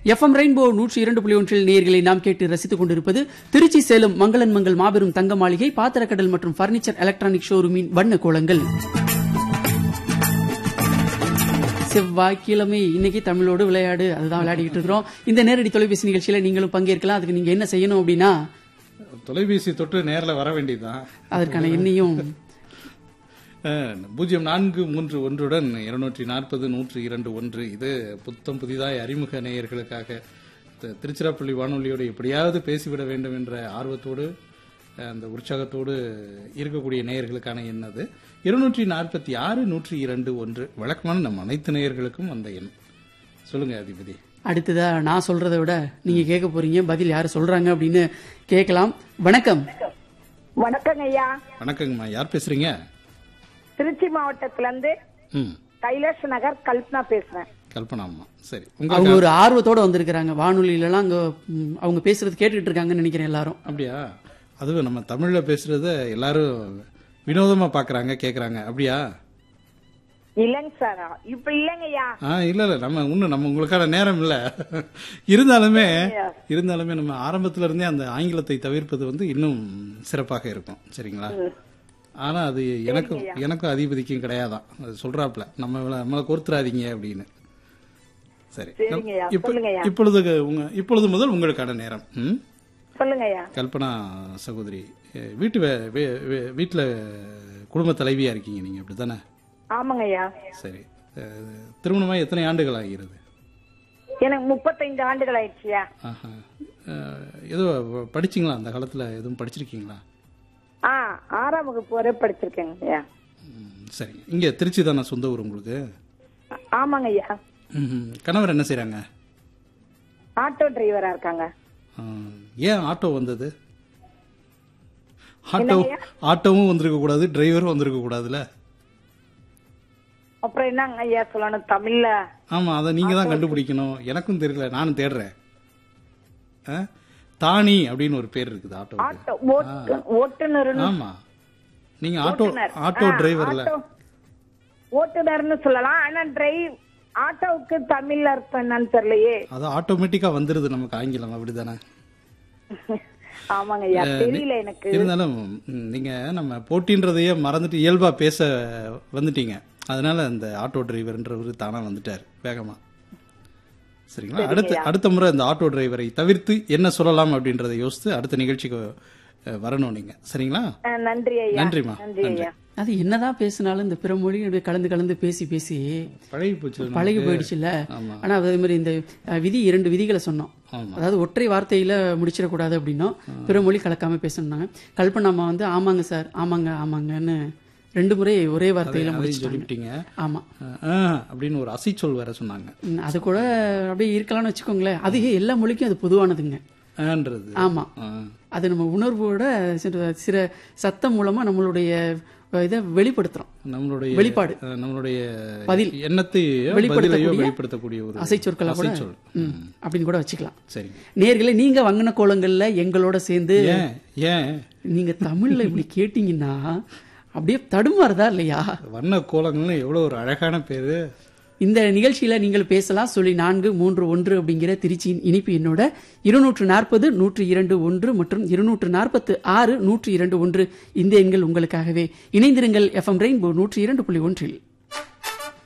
FM rainbow நூற்றி இரண்டு புள்ளி ஒன்றில் நேர்களை நாம் கேட்டு ரசித்துக் கொண்டிருப்பது திருச்சி சேலம் மங்களன் மங்கள் மாபெரும் தங்க மாளிகை பாத்திரக்கடல் மற்றும் பர்னிச்சர் எலக்ட்ரானிக் ஷோரூமின் வண்ண கோலங்கள் செவ்வாய்க்கிழமை இன்னைக்கு தமிழோடு விளையாடு அதுதான் விளையாடிட்டு இருக்கிறோம் இந்த நேரடி தொலைபேசி நிகழ்ச்சியில நீங்களும் பங்கேற்கலாம் அதுக்கு நீங்க என்ன செய்யணும் அப்படின்னா தொலைபேசி தொட்டு நேர்ல வர வேண்டியதுதான் அதற்கான எண்ணையும் அஹ், பூஜ்ஜியம் நான்கு மூன்று ஒன்றுடன் இருநூற்றி நாற்பது நூற்று இரண்டு ஒன்று இது புத்தம் புதிதாய் அறிமுக நேயர்களுக்காக தி- திருச்சிராப்பள்ளி வானொலியோடு எப்படியாவது பேசிவிட வேண்டும் என்ற ஆர்வத்தோடு அஹ், அந்த உற்சாகத்தோடு இருக்கக்கூடிய நேயர்களுக்கான எண் அது இருநூற்றி நாற்பத்தி ஆறு நூற்றி இரண்டு ஒன்று வழக்கமான நம் அனைத்து நேயர்களுக்கும் அந்த எண் சொல்லுங்க அதிபதி அடுத்ததா நான் சொல்றதை விட நீங்க கேட்க போறீங்க பதில் யாரு சொல்றாங்க அப்படின்னு கேட்கலாம் வணக்கம் வணக்கங்க ஐயா வணக்கங்கம்மா யார் பேசுறீங்க திருச்சி மாவட்டத்துல இருந்து ம் கைலாஷ் நகர் கல்பனா பேசுறேன் கல்பனா அம்மா சரி அவங்க உங்களுக்கு ஒரு ஆர்வத்தோட வந்திருக்கிறாங்க வானொலியில எல்லாம் அங்க ம், அவங்க பேசுறது கேட்டுட்டு இருக்காங்கன்னு நினைக்கிறேன் எல்லாரும் அப்படியா அதுவும் நம்ம தமிழ்ல பேசுறத எல்லாரும் வினோதமா பாக்குறாங்க கேக்குறாங்க அப்படியா இல்லைங்க சார் இப்ப இல்லைங்க ஐயா ஆ இல்ல இல்ல நம்ம இன்னும் நம்ம உங்களுக்கான நேரம் இல்ல இருந்தாலுமே இருந்தாலுமே நம்ம ஆரம்பத்துல இருந்தே அந்த ஆங்கிலத்தை தவிர்ப்பது வந்து இன்னும் சிறப்பாக இருக்கும் சரிங்களா ஆனா அது எனக்கும் எனக்கும் அதிபதிக்கும் கிடையாதான் அது சொல்றாப்ல நம்ம நம்மளை கோர்த்துறாதீங்க அப்படின்னு சரி சரிங்க ஐயா, இப்ப- சொல்லுங்க ஐயா. இப்பொழுது உங்க இப்பொழுது முதல் உங்களுக்கான நேரம் ம் சொல்லுங்க ஐயா கல்பனா சகோதரி அஹ் வீட்டு வே- வே- வே- வீட்டுல குடும்ப தலைவியா இருக்கீங்க நீங்க அப்படித்தானே ஆமாங்க ஐயா சரி அஹ் திருமணமாய் எத்தனை ஆண்டுகள் ஆகிறது எனக்கு முப்பத்தைந்து ஆண்டுகள் ஆயிடுச்சுயா ஆஹா. அஹ் ஏதோ படிச்சீங்களா அந்த காலத்துல எதுவும் படிச்சிருக்கீங்களா ஆ ஆறாம் வகுப்பு வரை படிச்சிருக்கேங்க ஐயா ம், சரி இங்க திருச்சி தானே சொந்த ஊர் உங்களுக்கு ஆமாங்க ஐயா ம்ஹும். கணவர் என்ன செய்றாங்க ஆட்டோ டிரைவரா இருக்காங்க அஹ், ஏன் ஆட்டோ வந்தது ஆட்டோ ஆட்டோவும் வந்திருக்க கூடாது டிரைவரும் வந்திருக்க கூடாதுல்ல அப்புறம் என்னங்க ஐயா சொல்லணும் தமிழ்ல ஆமா அதை நீங்க தான் கண்டுபிடிக்கணும் எனக்கும் தெரியல நானும் தேடுறேன் அஹ், தானி அப்படின்னு ஒரு பேர் இருக்குது ஆட்டோவுக்கு ஆட்டோ ஓட்டு ஓட்டுநர்னு ஆமா நீங்க ஆட்டோ ஓட்டுநர். ஆட்டோ ஆ, டிரைவர்ல ஆட்டோ- ஓட்டுநர்னு சொல்லலாம் ஆனா டிரைவ் ஆட்டோவுக்கு தமிழ்ல அர்த்தம் என்னன்னு தெரியலையே அது ஆட்டோமேட்டிக்கா வந்துருது நமக்கு ஆங்கிலம் அப்படிதானே ஆமாங்க ஐயா தெரியல எனக்கு இருந்தாலும் ம், நீங்க நம்ம போட்டின்றதையே மறந்துட்டு இயல்பா பேச வந்துட்டீங்க அதனால அந்த ஆட்டோ டிரைவர்ன்றவர் தானா வந்துட்டார் வேகமா சரிங்களா அடுத்த அடுத்த முறை இந்த ஆட்டோ டிரைவரை தவிர்த்து என்ன சொல்லலாம் அப்படின்றத யோசித்து அடுத்த நிகழ்ச்சிக்கு அஹ், வரணும் நீங்க சரிங்களா ஆ, நன்றி ஐயா நன்றிம்மா நன்றி நன்றி ஐயா அது என்னதான் பேசினாலும் இந்த பிற மொழி அப்படியே கலந்து கலந்து பேசி பேசி பழகி போச்சு பழகி போயிடுச்சுல்ல ஆமா. ஆனா அதே மாதிரி இந்த அஹ், விதி இரண்டு விதிகளை சொன்னோம் ஆமா. அதாவது ஒற்றை வார்த்தையில முடிச்சிடக்கூடாது அப்படின்னா பிற மொழி கலக்காம பேசணும்னாங்க கல்பனாமா வந்து ஆமாங்க சார் ஆமாங்க ஆமாங்கன்னு ரெண்டு முறை ஒரே வார்த்தையில அதையும் முடிச்சிட்டாங்க சொல்லிவிட்டீங்க ஆமா அஹ், அஹ், அப்படின்னு ஒரு அசைச்சொல் வேற சொன்னாங்க ம், அது கூட அப்படியே இருக்கலாம்னு வச்சுக்கோங்களேன் அது எல்லா மொழிக்கும் அது பொதுவானதுங்க ஆன்றது ஆமா அஹ், அது நம்ம உணர்வோட சில- சில சத்தம் மூலமா நம்மளுடைய இதை வெளிப்படுத்துறோம் நம்மளுடைய வெளிப்பாடு. அஹ், நம்மளுடைய பதில். எண்ணத்தை பதிலையோ வெளிப்படுத்தக்கூடிய ஒரு அசைச்சொற்களை கூட அசைச்சொல் ம், அப்படின்னு கூட வச்சுக்கலாம் சரி நேர்களே நீங்க வங்கின கோலங்கள்ல எங்களோட சேர்ந்து ஏன் ஏன் நீங்க தமிழ்ல இப்படி கேட்டீங்கன்னா அப்படியே தடுமாறுதா இல்லையா வண்ண கோலங்கள்னு எவ்வளவு ஒரு அழகான பேரு இந்த நிகழ்ச்சியில நீங்கள் பேசலாம் சொல்லி நான்கு மூன்று ஒன்று அப்படிங்கிற திருச்சியின் இனிப்பு எண்ணோட இருநூற்று நாற்பது நூற்று இரண்டு ஒன்று மற்றும் இருநூற்று நாற்பத்து ஆறு நூற்று இரண்டு ஒன்று இந்த எண்கள் உங்களுக்காகவே இணைந்திருங்கள் எஃப்எம் ரெயின்போ நூற்று இரண்டு புள்ளி ஒன்றில்